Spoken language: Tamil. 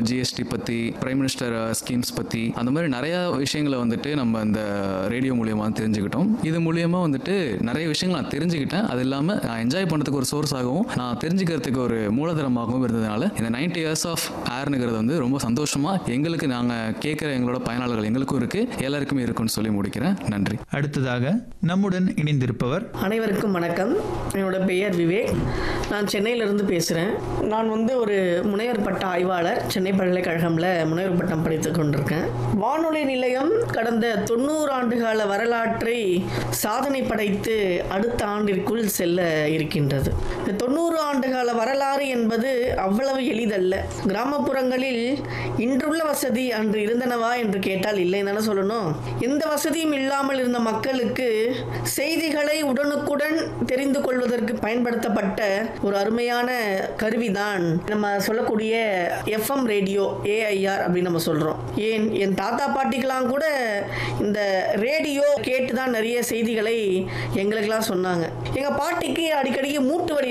ஜிஎஸ்டி பற்றி பிரைம் மினிஸ்டர் ஸ்கீம்ஸ் பற்றி அந்த மாதிரி நிறையா விஷயங்களை வந்துட்டு நம்ம இந்த ரேடியோ மூலியமாக தெரிஞ்சுக்கிட்டோம் இது மூலியமாக வந்துட்டு நிறைய விஷயங்கள் நான் தெரிஞ்சுக்கிட்டேன் அது இல்லாமல் நான் என்ஜாய் பண்ணுறதுக்கு ஒரு சோர்ஸாகவும் நான் தெரிஞ்சுக்கிறதுக்கு ஒரு மூலதனமாகவும் இருந்ததுனால இந்த 90 இயர்ஸ் ஆஃப் ஏர்னுங்கிறது வந்து ரொம்ப சந்தோஷமாக எங்களுக்கு நாங்கள் கேட்குற எங்களோட பயனாளர்கள் எங்களுக்கும் இருக்குது எல்லாருக்குமே இருக்குன்னு சொல்லி முடிக்கிறேன் நன்றி அடுத்ததாக நம்முடன் இணைந்திருப்பவர் அனைவருக்கும் வணக்கம் என்னோட பெயர் விவேக் நான் சென்னையிலிருந்து பேசுகிறேன் நான் வந்து ஒரு முனைவர் பட்ட ஆய்வாளர் சென்னை பல்கலைக்கழகம்ல முனைவர் பட்டம் படித்துக் கொண்டிருக்கேன் வானொலி நிலையம் கடந்த தொண்ணூறு ஆண்டுகால வரலாற்றை சாதனை படைத்து அடுத்த ஆண்டிற்குள் செல்ல இருக்கின்றது இந்த தொண்ணூறு ஆண்டுகால வரலாறு என்பது அவ்வளவு எளிதல்ல கிராமப்புறங்களில் இன்றுள்ள வசதி அன்று இருந்தனவா என்று கேட்டால் இல்லை தானே சொல்லணும் எந்த வசதியும் இல்லாமல் இருந்த மக்களுக்கு செய்திகளை உடனுக்குடன் தெரிந்து கொள்வதற்கு பயன்படுத்தப்பட்ட ஒரு அருமையான கருவிதான் நம்ம சொல்லக்கூடிய எஃப்எம் ரேடியோ ஏஐஆர் அப்படின்னு நம்ம சொல்றோம் ஏன் என் தாத்தா பாட்டிக்கெல்லாம் கூட இந்த ரேடியோ கேட்டு தான் நிறைய செய்திகளை எங்களுக்கெல்லாம் சொன்னாங்க எங்க பாட்டிக்கு அடிக்கடிக்கு மூட்டு வலி